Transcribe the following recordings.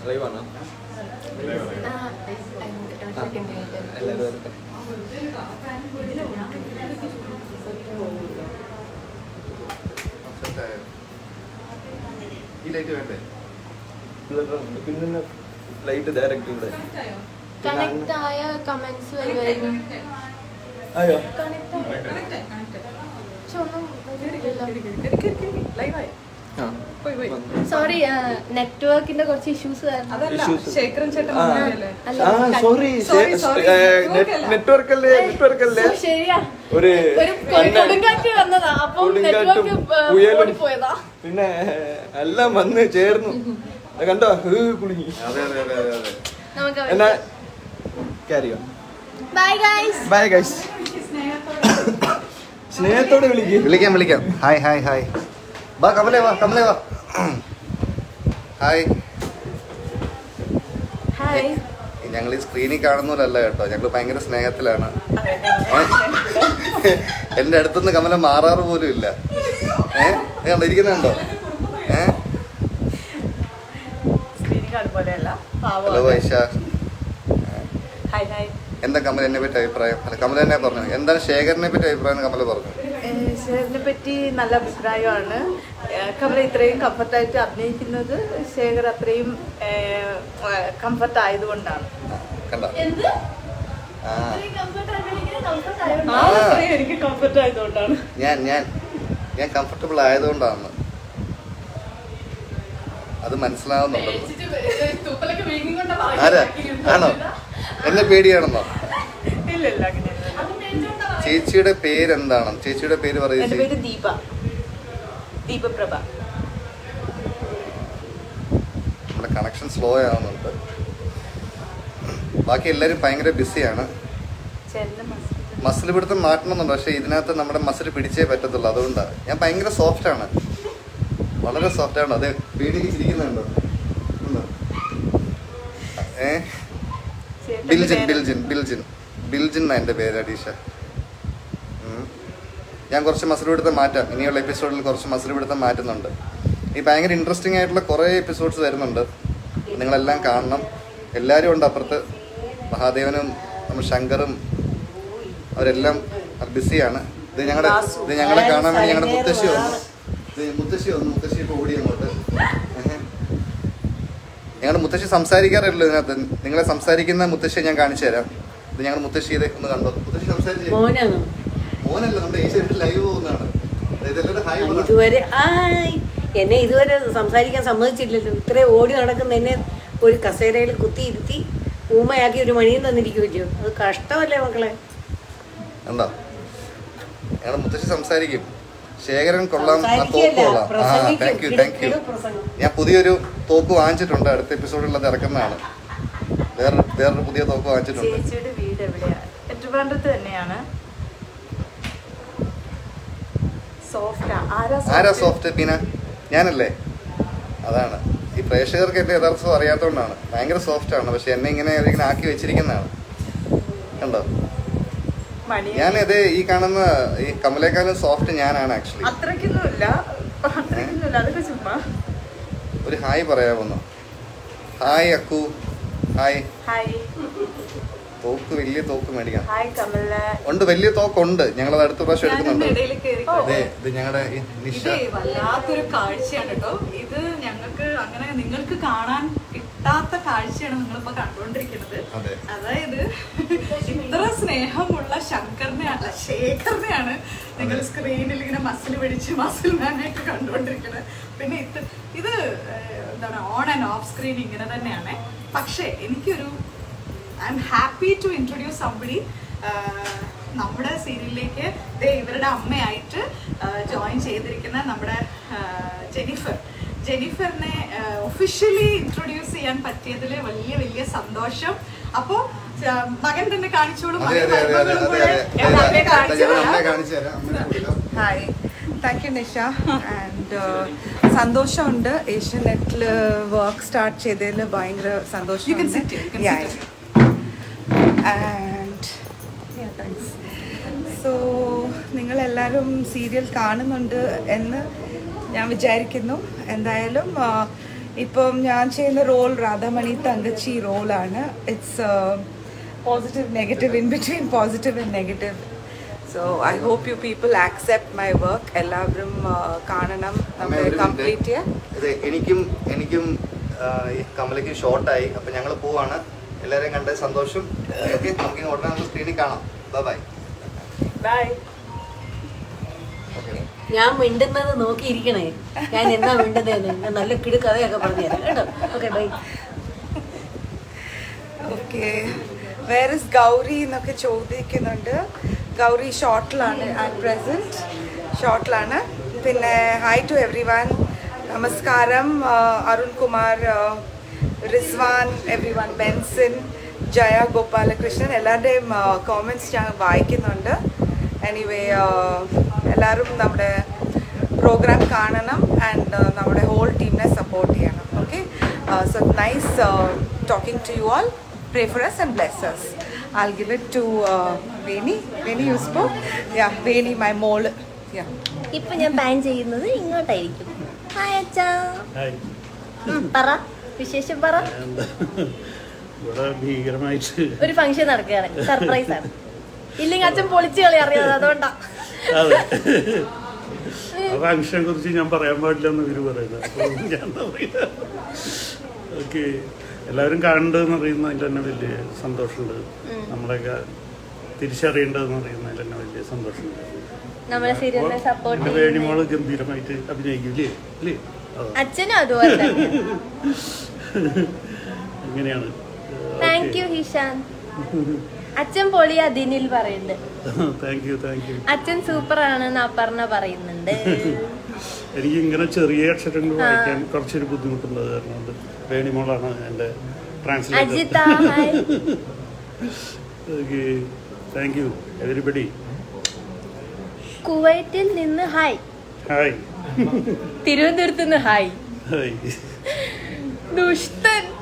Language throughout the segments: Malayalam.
ലൈവാണോ എല്ലാവരും വരട്ടെ ഈ ലൈറ്റ് വേണ്ടേ പിന്നെ ലൈറ്റ് ഡയറക്റ്റ് ഇവിടെ കണക്ട് ആയ കമന്റ്സ് വരുമായിരുന്നു അയ്യോ പക്ഷെ ഒന്നും ലൈവായി ആ പോയി പോയി സോറി നെറ്റ്വർക്കിന്റെ കുറച്ച് ഇഷ്യൂസ് അതല്ല Issues. ശേഖരൻ ചേട്ടൻ ആ. വന്നതല്ലേ? ആ സോറി Sorry, sorry. Network അല്ല. നെറ്റ്വർക്ക് അല്ലേ നെറ്റ്വർക്ക് അല്ലേ ശരിയാ ഒരു ഒരു കൊടുങ്കാറ്റ് വന്നതാ അപ്പം കൊടുങ്കാറ്റും നെറ്റ്വർക്ക് പുയലും. ഓടിപ്പോയതാ പിന്നെ എല്ലാം വന്ന് ചേർന്നു അത് കണ്ടോ ഹ് കുടുങ്ങി അതെ അതെ അതെ അതെ അതെ നമുക്ക് എന്നാ carry bye guys bye guys സ്നേഹത്തോടെ വിളിക്കും വിളിക്കാം വിളിക്കാം ഹായ് ഹായ് ഹായ് വാ കമലേ വാ കമലേ വാ ഹായ് ഹായ് ഞങ്ങൾ ഈ സ്ക്രീനിൽ കാണുന്നവരല്ല കേട്ടോ ഞങ്ങൾ ഭയങ്കര സ്നേഹത്തിലാണ് എന്റെ അടുത്തുനിന്ന് കമല മാറാറ് പോലും ഇല്ല ഏഹ് കണ്ടോ ഇരിക്കുന്നുണ്ടോ ഏഹ് സ്ക്രീനിങ് അതുപോലെയല്ല ഹലോ വൈശ ഹായ് ഹായ് എന്താ കമല എന്നെ പറ്റി അഭിപ്രായം അല്ല കമല എന്നെ പറഞ്ഞു എന്താണ് ശേഖരനെ പറ്റി അഭിപ്രായം എന്ന് കമല പറഞ്ഞു ശേഖരനെ പറ്റി നല്ല അഭിപ്രായമാണ് ഏഹ് കമല ഇത്രയും കംഫർട്ടായിട്ട് അഭിനയിക്കുന്നത് ശേഖർ അത്രയും കംഫർട്ട് ആയതുകൊണ്ടാണ് കണ്ട എന്ത് ആ കംഫർട്ട് കംഫർട്ട് ആയോ ആ അത്രയും എനിക്ക് കംഫർട്ട് ആയതുകൊണ്ടാണ് ഞാൻ ഞാൻ ഞാൻ കംഫർട്ടബിൾ ആയതുകൊണ്ടാണ് അത് മനസ്സിലാവുന്നുണ്ടല്ലോ തൂപ്പലൊക്കെ വീങ്ങിക്കൊണ്ട ആരാ ആണോ എന്നെ പേടിയാണെന്നോ ഇല്ല ഇല്ല അങ്ങനെയൊന്നുമില്ല ചേച്ചിയുടെ പേരെന്താണ് ചേച്ചിയുടെ പേര് പറയൂ എൻ്റെ ചേച്ചി പേര് ദീപ ദീപപ്രഭ നമ്മുടെ കണക്ഷൻ സ്ലോ ആവുന്നുണ്ട് ബാക്കി എല്ലാവരും ഭയങ്കര ബിസിയാണ് ചെന്ന മസ്ജിദ് മസിൽ പിടുത്തം മാറ്റണമെന്നുണ്ട് പക്ഷേ ഇതിനകത്ത് നമ്മുടെ മസിൽ പിടിച്ചേ പറ്റത്തുള്ളൂ അതുകൊണ്ടാണ് ഞാൻ ഭയങ്കര സോഫ്റ്റ് ആണ് വളരെ സോഫ്റ്റ് ആണ് അതെ പേടി ഇരിക്കുന്നുണ്ടോ ഉണ്ടോ? ഏ ചേട്ടൻ്റെ ബിൽജിൻ പേര്? ബിൽജിൻ ബിൽജിൻ ബിൽജിൻ എന്നാ എൻ്റെ പേര് അഡീഷ ഉം. ഞാൻ കുറച്ച് മസിൽ പിടുത്തം മാറ്റാം ഇനിയുള്ള എപ്പിസോഡിൽ കുറച്ച് മസിൽ പിടുത്തം മാറ്റുന്നുണ്ട് ഈ ഭയങ്കര ഇൻട്രസ്റ്റിംഗ് ആയിട്ടുള്ള കുറേ എപ്പിസോഡ്സ് വരുന്നുണ്ട് നിങ്ങളെല്ലാം കാണണം എല്ലാവരും ഉണ്ട് അപ്പുറത്ത് മഹാദേവനും നമ്മുടെ ശങ്കറും അവരെല്ലാം ബിസിയാണ് ഇത് ഞങ്ങളുടെ ഇത് ഞങ്ങളെ കാണാൻ വേണ്ടി ഞങ്ങളുടെ മുത്തശ്ശി വന്നു ഇത് മുത്തശ്ശി വന്നു മുത്തശ്ശി ഇപ്പോൾ ഓടി അങ്ങോട്ട് ഏഹ്. ഞങ്ങളുടെ മുത്തശ്ശി സംസാരിക്കാറില്ല ഇതിനകത്ത് നിങ്ങളെ സംസാരിക്കുന്ന മുത്തശ്ശിയെ ഞാൻ കാണിച്ചു തരാം ഇത് ഞങ്ങളുടെ മുത്തശ്ശി ഇത് ഒന്ന് കണ്ടോ മുത്തശ്ശി സംസാരിച്ചു മോനാണോ മോനല്ല നമ്മുടെ ഏഷ്യാനെറ്റ് ലൈവ് പോകുന്നതാണ് ഇതെല്ലാവരും ഹായ് പറ. ഇതുവരെ ആയ് എന്നെ ഇതുവരെ സംസാരിക്കാൻ സമ്മതിച്ചില്ലല്ലോ ഇത്രയും ഓടി നടക്കുന്ന എന്നെ ഒരു കസേരയിൽ കുത്തിയിരുത്തി ഊമയാക്കി ഒരു മണിയും തന്നിരിക്കുമല്ലോ അത് കഷ്ടമല്ലേ മക്കളെ കണ്ടോ ഞങ്ങളുടെ മുത്തശ്ശി സംസാരിക്കും ശേഖരൻ കൊള്ളാം ആ തോക്ക് സംസാരിക്കുകയല്ല, കൊള്ളാം ആ പ്രസംഗിക്കും. താങ്ക് യു താങ്ക് യു കിടു പ്രസംഗം. ഞാൻ പുതിയൊരു തോക്ക് വാങ്ങിച്ചിട്ടുണ്ട് അടുത്ത എപ്പിസോഡിൽ അത് ഇറക്കുന്നതാണ് വേറൊരു വേറൊരു പുതിയ തോക്ക് വാങ്ങിച്ചിട്ടുണ്ട് ചേച്ചിയുടെ വീട് എവിടെയാ ട്രിവാൻഡ്രത്ത് തന്നെയാണ് സോഫ്റ്റ് ആരാ ആരാ സോഫ്റ്റ് പിന്നെ ഞാനല്ലേ അതാണ് ഈ പ്രേക്ഷകർക്ക് എന്റെ യഥാർത്ഥം അറിയാത്തതുകൊണ്ടാണ് ഭയങ്കര സോഫ്റ്റ് ആണ് പക്ഷെ എന്നെ ഇങ്ങനെ ഇങ്ങനെ ആക്കി വെച്ചിരിക്കുന്നതാണ് കണ്ടോ മണി ഞാനിത് ഈ കാണുന്ന ഈ കമലേക്കാളും സോഫ്റ്റ് ഞാനാണ് ആക്ച്വലി അത്രയ്ക്കൊന്നുമില്ല അത്രയ്ക്കൊന്നുമില്ല അതൊക്കെ ചുമ്മാ ഒരു ഹായ് പറയാമെന്നോ ഹായ് അക്കു ഹായ് ഹായ് തോക്ക് വലിയ തോക്ക് മേടിക്കാം ഹായ് കമല ഉണ്ട് വലിയ തോക്കുണ്ട് ഞങ്ങൾ അത് അടുത്ത പ്രാവശ്യം ഞാനൊന്ന് എടുക്കുന്നുണ്ട് ഇടയിൽ കയറി അതെ ഇത് ഞങ്ങളുടെ ഈ നിഷ ഇതേ വല്ലാത്തൊരു കാഴ്ചയാണ് കേട്ടോ ഇത് ഞങ്ങൾക്ക് അങ്ങനെ നിങ്ങൾക്ക് കാണാൻ കിട്ടാത്ത കാഴ്ചയാണ് നിങ്ങളിപ്പോ കണ്ടുകൊണ്ടിരിക്കുന്നത് അതെ. അതായത് ഇത്ര സ്നേഹമുള്ള ശങ്കറിനെയാണ് ശേഖറിനെയാണ് നിങ്ങൾ സ്ക്രീനിൽ ഇങ്ങനെ മസിൽ പിടിച്ച് മസിൽ മാനായിട്ട് കണ്ടുകൊണ്ടിരിക്കുന്നത് പിന്നെ ഇത് ഇത് ഏഹ്, എന്താണ് ഓൺ ആൻഡ് ഓഫ് സ്ക്രീൻ ഇങ്ങനെ തന്നെയാണ് പക്ഷേ എനിക്കൊരു I am happy to introduce somebody നമ്മുടെ സീരിയലിലേക്ക് ദേ ഇവരുടെ അമ്മയായിട്ട് ജോയിൻ ചെയ്തിരിക്കുന്ന നമ്മുടെ ആ, ജെനിഫർ ജെനിഫറിനെ ഒഫീഷ്യലി ഇൻട്രൊഡ്യൂസ് ചെയ്യാൻ പറ്റിയതിൽ വലിയ വലിയ സന്തോഷം അപ്പോ ആ, മകൻ തന്നെ കാണിച്ചോളൂ അതെ അതെ അതെ അതെ മകളും അതെ കൂടെ അതെ ഞങ്ങൾ അമ്മയെ അതെ കാണിച്ചു ഞങ്ങൾ തരാം. അമ്മയെ കാണിച്ചു തരാം അമ്മയെ കൊടുക്കാം hi thank you Nisha and സന്തോഷമുണ്ട് ഏഷ്യനെറ്റിൽ വർക്ക് സ്റ്റാർട്ട് ചെയ്തതിൽ ഭയങ്കര You can സന്തോഷം sit here, you can sit here. And so നിങ്ങളെല്ലാവരും സീരിയൽ കാണുന്നുണ്ട് എന്ന് ഞാൻ വിചാരിക്കുന്നു എന്തായാലും ആ, ഇപ്പം ഞാൻ ചെയ്യുന്ന റോൾ രാധാമണി തങ്കച്ചി റോളാണ് it's positive negative in between positive and negative so I hope you people accept my work എല്ലാവരും ആ, കാണണം അമ്മ, നമ്മുടെ ഒരു minute. കംപ്ലീറ്റ് ചെയ്യാൻ ഇത് എനിക്കും എനിക്കും ആ, ഈ കമലയ്ക്കും ഷോർട്ടായി അപ്പൊ ഞങ്ങൾ പോവാണ് എല്ലാവരെയും കണ്ട് സന്തോഷം ഓക്കെ നമുക്ക് ഉടനെ നമുക്ക് സ്ക്രീനിൽ കാണാം ബൈ ബൈ ഓക്കെ ഞാൻ മിണ്ടുന്നത് നോക്കിയിരിക്കണേ ഞാൻ എന്നാ മിണ്ടുന്നതെന്ന് ഞാൻ നല്ല കിടു കഥയൊക്കെ പറഞ്ഞു തരാം കേട്ടോ ഓക്കെ ബൈ ഓക്കെ വേറെ ഗൗരി എന്നൊക്കെ ചോദിക്കുന്നുണ്ട് ഗൗരി ഷോർട്ടിലാണ് അറ്റ് പ്രസൻറ്റ് ഷോർട്ടിലാണ് പിന്നെ ഹായ് ടു എവ്രി വൺ നമസ്കാരം അരുൺ കുമാർ റിസ്വാൻ എവ്രി വൺ ബെൻസിൻ ജയ ഗോപാലകൃഷ്ണൻ എല്ലാവരുടെയും കോമെൻറ്റ്സ് ഞാൻ വായിക്കുന്നുണ്ട് എനിവേ എല്ലാവരും നമ്മുടെ പ്രോഗ്രാം കാണണം ആൻഡ് നമ്മുടെ ഹോൾ ടീമിനെ സപ്പോർട്ട് ചെയ്യണം okay so nice talking to you all pray for us and bless us. I'll give it to uh, Veni. Veni, you spoke? Yeah, Veni, my mole. Yeah. ഇപ്പൊ ഞാൻ പാൻ ചെയ്യുന്നത് ഇങ്ങോട്ടായിരിക്കും ഹായ് അച്ഛാ ഹായ് ഉം, പറ വിശേഷം പറ എന്താ ഇവിടെ ഭീകരമായിട്ട് ഒരു ഫംഗ്ഷൻ നടക്കുകയാണ് സർപ്രൈസ് ആണ് ഇല്ലെങ്കിൽ അച്ഛൻ പൊളിച്ചു കളി അറിയാതെ അതുകൊണ്ടാ അതെ ആ ഫംഗ്ഷനെ കുറിച്ച് ഞാൻ പറയാൻ പാടില്ല എന്ന് ഇവര് പറയുന്നത് അപ്പോൾ ഞാൻ എന്താ പറയുക ഓക്കെ എല്ലാവരും കാണേണ്ടതെന്ന് അറിയുന്നതിൽ തന്നെ വലിയ സന്തോഷമുണ്ട് നമ്മളെയൊക്കെ തിരിച്ചറിയേണ്ടതെന്ന് അറിയുന്നതിൽ തന്നെ വലിയ സന്തോഷമുണ്ട് നമ്മളെ സീരിയലിനെ സപ്പോർട്ട് പിന്നെ വേണിമോള് ഗംഭീരമായിട്ട് അഭിനയിക്കില്ലേ അല്ലേ അതെ അച്ഛനും അതുപോലെ തന്നെ അങ്ങനെയാണ് താങ്ക് യു ഹിഷാൻ അച്ഛൻ പൊളി അതിനിൽ പറയുന്നുണ്ട് താങ്ക് യു താങ്ക് യു അച്ഛൻ സൂപ്പർ ആണെന്ന് അപർണ പറയുന്നുണ്ട് എനിക്ക് ഇങ്ങനെ ചെറിയ അക്ഷരങ്ങൾ വായിക്കാൻ കുറച്ചൊരു ബുദ്ധിമുട്ടുള്ളത് കാരണം കൊണ്ട് വേണിമോളാണ് എൻ്റെ Ajitha translator hi okay thank you everybody കുവൈറ്റിൽ നിന്ന് ഹായ് ഹായ് തിരുവനന്തപുരത്ത് നിന്ന് ഹായ് ഹായ് ദുഷ്ടൻ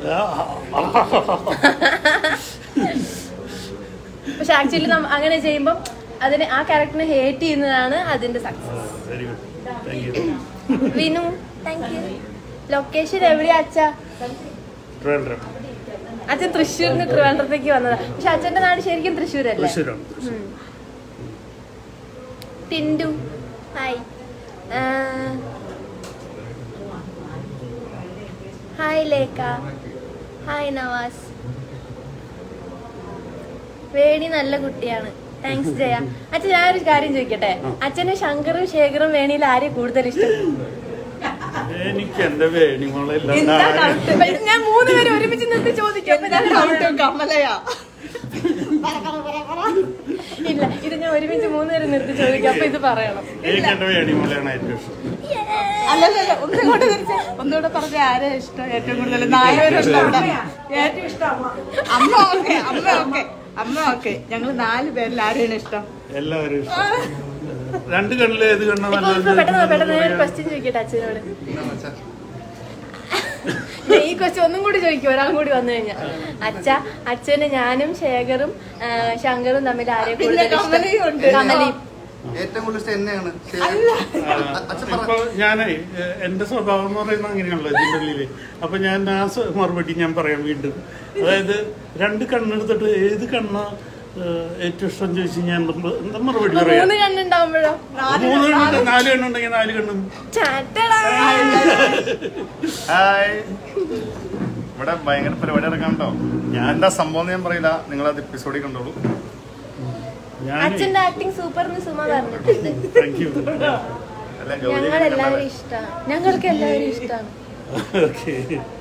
പക്ഷെ ആക്ച്വലി അങ്ങനെ ചെയ്യുമ്പോൾ അതിന് ആ ക്യാരക്ടറിനെ ഹേറ്റ് ചെയ്യുന്നതാണ് അതിന്റെ success very good thank you Vinu thank you location എവിടെയാ അച്ഛാ ട്രിവാൻഡ്രം അച്ഛൻ തൃശ്ശൂരിന് ട്രിവാൻഡ്രത്തേക്ക് വന്നതാ പക്ഷെ അച്ഛന്റെ നാട് ശരിക്കും തൃശ്ശൂരല്ലേ തൃശ്ശൂരാണ് തൃശ്ശൂർ ഉം. ടിൻഡു ഹായ് ആ, ഹായ് ലേക്ക ഹായ് നവാസ് വേണി നല്ല കുട്ടിയാണ് താങ്ക്സ് ജയ അച്ഛൻ ഞാനൊരു കാര്യം ചോദിക്കട്ടെ അച്ഛന് ശങ്കറും ശേഖറും വേണിയിൽ ആരെയും കൂടുതൽ ഇഷ്ടം എനിക്ക് എൻ്റെ വേണിമോളെ എന്താ എല്ലാം doubt? ഞാൻ മൂന്ന് പേര് ഒരുമിച്ച് നിർത്തി ചോദിക്കും അപ്പൊ ഞാൻ doubt. കമലയാ ഇല്ല ഇത് ഞാൻ ഒരുമിച്ച് മൂന്ന് പേര് നിർത്തി ചോദിക്കും അപ്പൊ ഇത് പറയണം എനിക്ക് എൻ്റെ വേണിമോളെയാണ് ഏറ്റവും ഇഷ്ടം അല്ലല്ല ഒന്നുകൂടെ തിരിച്ച് ഒന്നുകൂടെ പറഞ്ഞ ആരാ ഇഷ്ടം ഏറ്റവും കൂടുതൽ നാലുപേരുണ്ട് അവിടെ ഏറ്റവും ഇഷ്ടം അമ്മ അമ്മ ഓക്കെ അമ്മ ഓക്കെ അമ്മ ഓക്കെ ഞങ്ങൾ നാല് പേരിൽ ആരെയാണ് ഇഷ്ടം എല്ലാവരും ഇഷ്ടം രണ്ട് കണ്ണിൽ ഏത് കണ്ണ ഇപ്പൊ ഇപ്പൊ പെട്ടെന്ന് പെട്ടെന്ന് ഒരു ക്വസ്റ്റ്യൻ ചോദിക്കട്ടെ അച്ഛനോട് ഞാൻ ഈ ക്വസ്റ്റ്യൻ ഒന്നും കൂടി ചോദിക്കും ഒരാളും കൂടി വന്നു കഴിഞ്ഞാൽ അച്ഛ അച്ഛന് ഞാനും ശേഖറും ആ, ശങ്കറും തമ്മിൽ ആരെ കൂടുതൽ ഇഷ്ടം? കമലയും ഉണ്ട്. കമലയും ഏറ്റവും കൂടുതൽ ഇഷ്ടം എന്നെയാണ് അച്ഛൻ ഇപ്പൊ പറ ഞാനേ എ- എന്റെ സ്വഭാവം എന്ന് പറയുന്നത് അങ്ങനെയാണല്ലോ ഇതിന്റെ ഉള്ളില് അപ്പൊ ഞാൻ ആ സ്വ- മറുപടി ഞാൻ പറയാം വീണ്ടും അതായത് രണ്ട് കണ്ണെടുത്തിട്ട് ഏത് കണ്ണ ഏറ്റവും ഇഷ്ടം ചോദിച്ചു ഞാൻ എന്താ എന്താ മറുപടി ഇപ്പൊ പറയാം മൂന്ന് കണ്ണുണ്ടാവുമ്പോഴോ മൂന്ന് കണ്ണുണ്ട് നാല് കണ്ണുണ്ടെങ്കിൽ നാല് കണ്ണും ചാറ്റടാ ഹായ് ഇവിടെ ഭയങ്കര പരിപാടി നടക്കാൻ കേട്ടോ ഞാൻ എന്താ സംഭവം എന്ന് ഞാൻ പറയില്ല നിങ്ങൾ അത് എപ്പിസോഡിൽ കണ്ടോളൂ ഞാൻ അച്ഛന്റെ ആക്ടിങ് സൂപ്പർ എന്ന് സുമ പറഞ്ഞിട്ടുണ്ട് താങ്ക് യു അല്ല ജോലി ഞങ്ങൾ എല്ലാവരും ഇഷ്ടമാണ് ഞങ്ങൾക്ക് എല്ലാവരും ഇഷ്ടമാണ് ഓക്കെ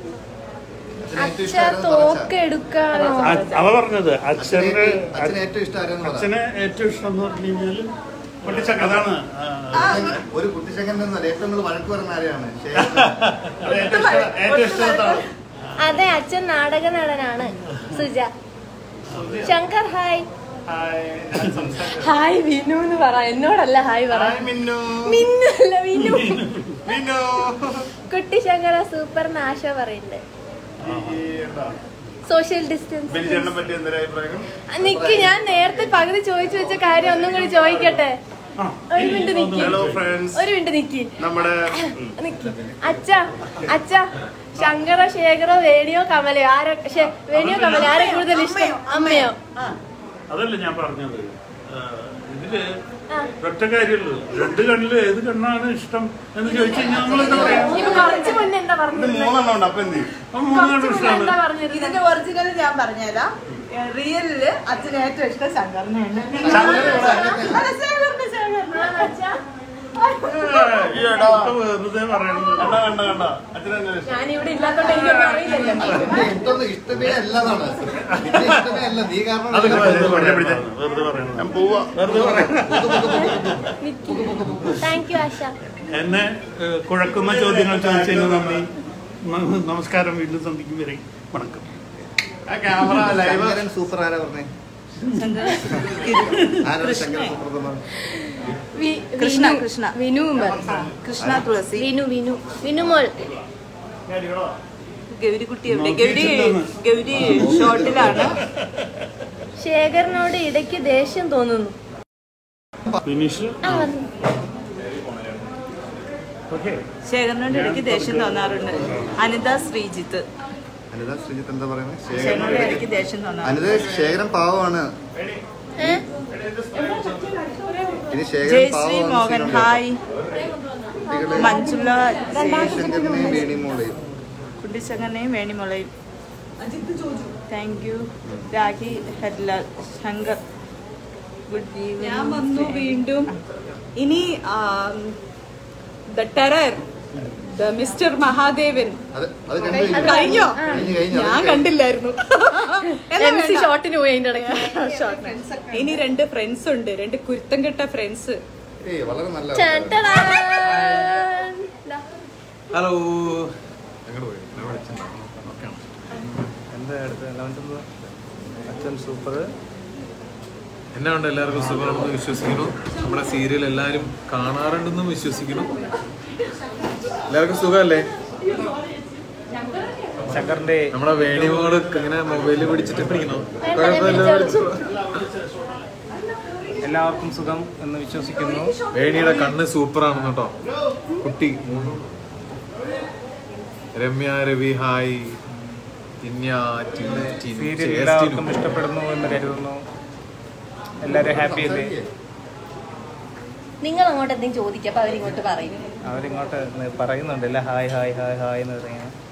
അച്ഛ തോക്ക് എടുക്കാണോ അവ പറഞ്ഞത് അച്ഛന്റെ അച്ഛന് ഏറ്റവും ഇഷ്ടം ആരെന്ന് പറ അച്ഛനെ ഏറ്റവും ഇഷ്ടം എന്ന് പറഞ്ഞു കഴിഞ്ഞാല് അതാണ് ആ, ഒരു കുട്ടിച്ചക്കൻ എന്നല്ല ഏറ്റവും കൂടുതൽ വഴക്ക് പറയുന്ന ആരെയാണ് അത് ഏറ്റവും ഇഷ്ടം- ഏറ്റവും ഇഷ്ടപ്പെട്ട ആള്. അതെ അച്ഛൻ നാടക നടനാണ് സുജ ശങ്കർ ഹായ് ഹായ് ഞാൻ സംസാരിക്കാം ഹായ് വിനു എന്ന് പറ എന്നോടല്ല ഹായ് പറ ഹായ് മിന്നു മിന്നു അല്ല വിനു മിന്നു കുട്ടി ശങ്കര സൂപ്പർ നാശ പറയുന്നുണ്ട് ഈ എന്താ സോഷ്യൽ ഡിസ്റ്റൻസ് ബലിചേട്ടനെ പറ്റി എന്തൊരു അഭിപ്രായം നിക്ക് ഞാൻ നേരത്തെ പകുതി ചോദിച്ചു വെച്ച കാര്യം ഒന്നും കൂടി ചോദിക്കട്ടെ ഒരു മിനിറ്റ് നിക്കി ഹലോ ഫ്രണ്ട്സ് ഒരു മിനിറ്റ് നിക്കി നമ്മുടെ നിക്കി അച്ഛ അച്ഛ ശങ്കറ ശേഖരോ വേണിയോ കമലയോ ആരെ ശേ- വേണിയോ കമലയോ ആരെ കൂടുതൽ ഇഷ്ടം അമ്മയോ അതല്ല ഞാൻ പറഞ്ഞത് ആ, ഇതില് ആ. ഒറ്റ കാര്യമുള്ളൂ രണ്ട് കണ്ണില് ഏത് കണ്ണാണ് ഇഷ്ടം എന്ന് ചോദിച്ചു കഴിഞ്ഞാൽ നമ്മൾ എന്താ പറയാ ഇപ്പൊ കുറച്ച് മുന്നേ എന്താ ഇത് പറഞ്ഞത് മൂന്നെണ്ണം ഉണ്ട് അപ്പൊ എന്ത് ചെയ്യും ആ മൂന്ന് കണ്ണ് കുറച്ച് മുന്നേ എന്താ ഇഷ്ടമാണ് പറഞ്ഞത് ഇതിന്റെ ഒറിജിനൽ ഞാൻ പറഞ്ഞുതരാം റിയലില് അച്ഛന് ഏറ്റവും ഇഷ്ടം ശങ്കറിനെയാണ് അല്ല, ശേഖറിന്, ശേഖറിന്. അച്ഛാ ഈയെടാ. ഇപ്പൊ വെറുതെ പറയുന്നത് കണ്ട കണ്ട കണ്ട അച്ഛനെ ഇഷ്ടം ഞാനിവിടെ ഇല്ലാത്തോണ്ട് എനിക്കൊന്നും അറിയില്ലല്ലോ ഇഷ്ടം ഇഷ്ടമേ അല്ലതാണ് നിന്റെ ഇഷ്ടമേ അല്ല നീ കാരണം അതൊക്കെ വെറുതെ പിടിച്ചേ, പിടിച്ചേ. പറയുന്നത് വെറുതെ പറയുന്നത് ഞാൻ പോവാ വെറുതെ പറയുന്നത് താങ്ക് യു ആശ എന്നെ ഏഹ്, കുഴക്കുന്ന ചോദ്യങ്ങൾ ചോദിച്ചതിന് നന്ദി ന- നമസ്കാരം വീണ്ടും സന്ധിക്കും വരെ വണക്കം ആ ക്യാമറ ലൈവ് ശങ്കരൻ സൂപ്പർ ആരാ പറഞ്ഞേ ആരാണ് ശങ്കരൻ സൂപ്പർ എന്ന് പറഞ്ഞത്? വി- കൃഷ്ണ, വിനു. കൃഷ്ണ. വിനു കൃഷ്ണ തുളസി വിനു വിനു വിനുമോൾ ഗൗരിക്കുട്ടി എവിടെ ഗൗരി ഗൗരി ഷോർട്ടിലാണ് ശേഖരനോട് ഇടയ്ക്ക് ദേഷ്യം തോന്നുന്നു ഫിനിഷ് ആ വന്നു. ഓക്കെ ശേഖരനോട് ഇടയ്ക്ക് ദേഷ്യം തോന്നാറുണ്ട് അനിത ശ്രീജിത്ത് അനിത ശ്രീജിത്ത് എന്താ പറയുന്നത് ശേഖരനോട് ശേഖരൻ ഇടയ്ക്ക് ദേഷ്യം തോന്നാറുണ്ട് അനിത ശേഖരൻ പാവമാണ് ഏ? ഇനി ശേഖരൻ ജയശ്രീ മോഹൻ പാവമാണ് ഹായ് മഞ്ജുള ശങ്കരനെയും വേണിമോളെയും കുട്ടിശങ്കറിനെയും വേണിമുളയും താങ്ക് യു രാഖി ഹെഡ്ലാൽ ശങ്കർ ഗുഡ് ഈവനിങ് ഞാൻ വന്നു വീണ്ടും ഇനി the terror the mister Mahadevan അത് അത് കണ്ടു കഴിഞ്ഞോ കഴിഞ്ഞു കഴിഞ്ഞു ഞാൻ കണ്ടില്ലായിരുന്നു എന്നാ എം സി വേണ്ട. ഷോട്ടിന് പോയി അതിന്റെ ഇടയ്ക്ക് ഇനി രണ്ട് ഫ്രണ്ട്സ് ഉണ്ട് രണ്ട് കുരുത്തം കെട്ട ഫ്രണ്ട്സ് ഏയ് വളരെ നല്ല ടാൻ ടാടാ. ദാ. ഹലോ എന്താ അടുത്ത രണ്ടാമത്തെ അച്ഛൻ സൂപ്പർ എന്നാ ഉണ്ട് എല്ലാവർക്കും സുഖമാണെന്ന് വിശ്വസിക്കുന്നു നമ്മുടെ സീരിയൽ എല്ലാവരും കാണാറുണ്ടെന്ന് വിശ്വസിക്കുന്നു എല്ലാവർക്കും സുഖമല്ലേ ശങ്കറിന്റെ നമ്മുടെ വേണിമോള് ഇങ്ങനെ മൊബൈലിൽ പിടിച്ചിട്ട് പിടിക്കണോ വേണ്ട, ഞാൻ കുഴപ്പമില്ല പിടിച്ചോളൂ. എല്ലാവർക്കും സുഖം എന്ന് വിശ്വസിക്കുന്നു വേണിയുടെ കണ്ണ് സൂപ്പറാണെന്ന് കേട്ടോ കുട്ടി രമ്യ രവി ഹായ് ഇന്യ ടിന, ടിൻ, സീരിയൽ ചേസ്റ്റിനു. എല്ലാവർക്കും ഇഷ്ടപ്പെടുന്നു എന്ന് കരുതുന്നു എല്ലാവരും ഹാപ്പി അല്ലേ നിങ്ങൾ അങ്ങോട്ട് എന്തെങ്കിലും ചോദിക്കാം അപ്പൊ അവരിങ്ങോട്ട് പറയും അവരിങ്ങോട്ട് പറയുന്നുണ്ട് എല്ലാം ഹായ് ഹായ് ഹായ് ഹായ് എന്ന് പറയുന്നത്